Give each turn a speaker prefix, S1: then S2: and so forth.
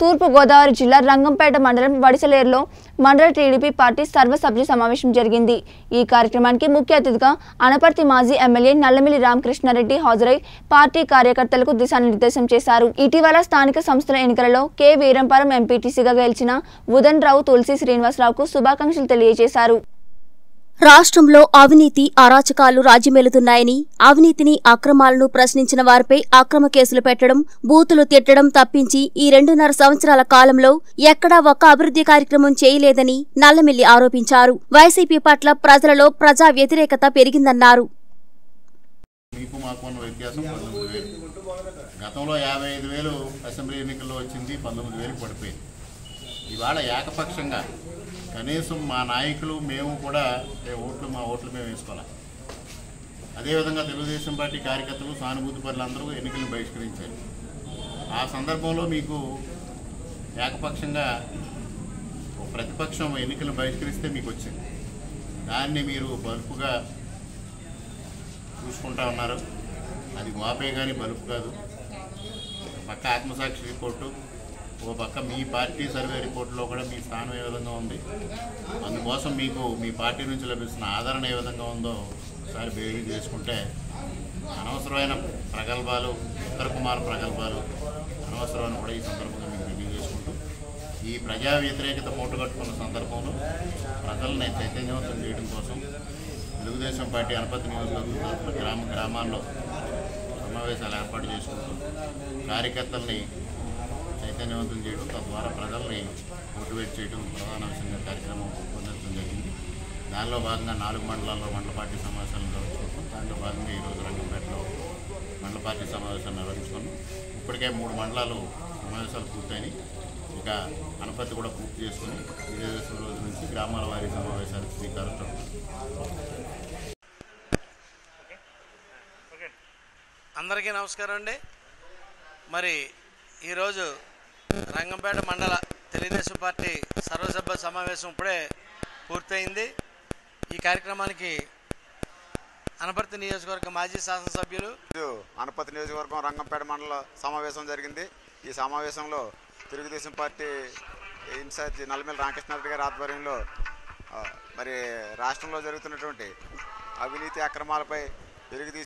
S1: తూర్పు గోదావరి జిల్లా రంగంపేట మండలం వడిసలేరులో మండల టీడీపీ పార్టీ సర్వసభ్య సమావేశం జరిగింది ఈ కార్యక్రమానికి ముఖ్య అతిథిగా అనపర్తి మాజీ ఎమ్మెల్యే నల్లమిల్లి రామకృష్ణారెడ్డి హాజరై పార్టీ కార్యకర్తలకు దిశానిర్దేశం చేశారు ఇటీవల స్థానిక సంస్థల ఎన్నికలలో కె వీరంపురం ఎంపీటీసీగా గెలిచిన ఉదన్ రావు తులసి శ్రీనివాసరావుకు శుభాకాంక్షలు తెలియజేశారు
S2: రాష్ట్రంలో అవినీతి అరాచకాలు రాజ్యమేలుతున్నాయని అవినీతిని అక్రమాలను ప్రశ్నించిన వారిపై అక్రమ కేసులు పెట్టడం బూతులు తిట్టడం తప్పించి ఈ రెండున్నర సంవత్సరాల కాలంలో ఎక్కడా ఒక్క అభివృద్ధి కార్యక్రమం చేయలేదని నల్లమిల్లి ఆరోపించారు వైసీపీ పట్ల ప్రజలలో ప్రజా వ్యతిరేకత పెరిగిందన్నారు
S3: మీకు మాకు ఉన్న వ్యత్యాసం పంతొమ్మిది వేలు గతంలో యాభై ఐదు వేలు అసెంబ్లీ ఎన్నికల్లో వచ్చింది పంతొమ్మిది వేలకు పడిపోయింది ఇవాళ ఏకపక్షంగా కనీసం మా నాయకులు మేము కూడా ఏ ఓట్లు మా ఓట్లు మేము వేసుకోవాలి అదేవిధంగా తెలుగుదేశం పార్టీ కార్యకర్తలు సానుభూతి పరులందరూ ఎన్నికలను బహిష్కరించారు ఆ సందర్భంలో మీకు ఏకపక్షంగా ఓ ప్రతిపక్షం ఎన్నికలను బహిష్కరిస్తే మీకు వచ్చింది దాన్ని మీరు బలుపుగా చూసుకుంటా ఉన్నారు అది వాపే కానీ బలుపు కాదు ఒక పక్క ఆత్మసాక్షి రిపోర్టు ఓ పక్క మీ పార్టీ సర్వే రిపోర్టులో కూడా మీ స్థానం ఏ విధంగా ఉంది అందుకోసం మీకు మీ పార్టీ నుంచి లభిస్తున్న ఆదరణ ఏ విధంగా ఉందో ఒకసారి బేరీ చేసుకుంటే అనవసరమైన ప్రగల్భాలు ఉత్తర కుమార్ ప్రగల్భాలు అనవసరమైన కూడా ఈ సందర్భంగా మీకు రివ్యూ చేసుకుంటూ ఈ ప్రజా వ్యతిరేకత మూటగట్టుకున్న సందర్భంలో ప్రజల్ని చైతన్యవంతం చేయడం కోసం తెలుగుదేశం పార్టీ అనపతి నియోజకవర్గం తరఫున గ్రామ గ్రామాల్లో సమావేశాలు ఏర్పాటు చేసుకుంటూ కార్యకర్తల్ని చైతన్యవంతం చేయడం తద్వారా ప్రజల్ని మోటివేట్ చేయడం ప్రధాన విషయంగా కార్యక్రమం పొందడం జరిగింది దానిలో భాగంగా నాలుగు మండలాల్లో మండల పార్టీ సమావేశాలు నిర్వహించుకుంటాం దాంట్లో భాగంగా ఈరోజు రంగంపేటలో మండల పార్టీ సమావేశాలు నిర్వహించుకున్నాం ఇప్పటికే మూడు మండలాలు సమావేశాలు పూర్తయినాయి ఇక అనపతి కూడా పూర్తి చేసుకుని విజయదశమి రోజు నుంచి గ్రామాల వారీ సమావేశాలకు శ్రీకారం చుట్టాం
S4: అందరికీ నమస్కారం అండి మరి ఈరోజు రంగంపేట మండల తెలుగుదేశం పార్టీ సర్వసభ్య సమావేశం ఇప్పుడే పూర్తయింది ఈ కార్యక్రమానికి అనపర్తి నియోజకవర్గ మాజీ శాసనసభ్యులు
S5: ఈరోజు అనపతి నియోజకవర్గం రంగంపేట మండల సమావేశం జరిగింది ఈ సమావేశంలో తెలుగుదేశం పార్టీ ఇన్ఛార్జ్ నల్లమల్లి రామకృష్ణారెడ్డి గారి ఆధ్వర్యంలో ఆ, మరి రాష్ట్రంలో జరుగుతున్నటువంటి అవినీతి అక్రమాలపై తెలుగుదేశం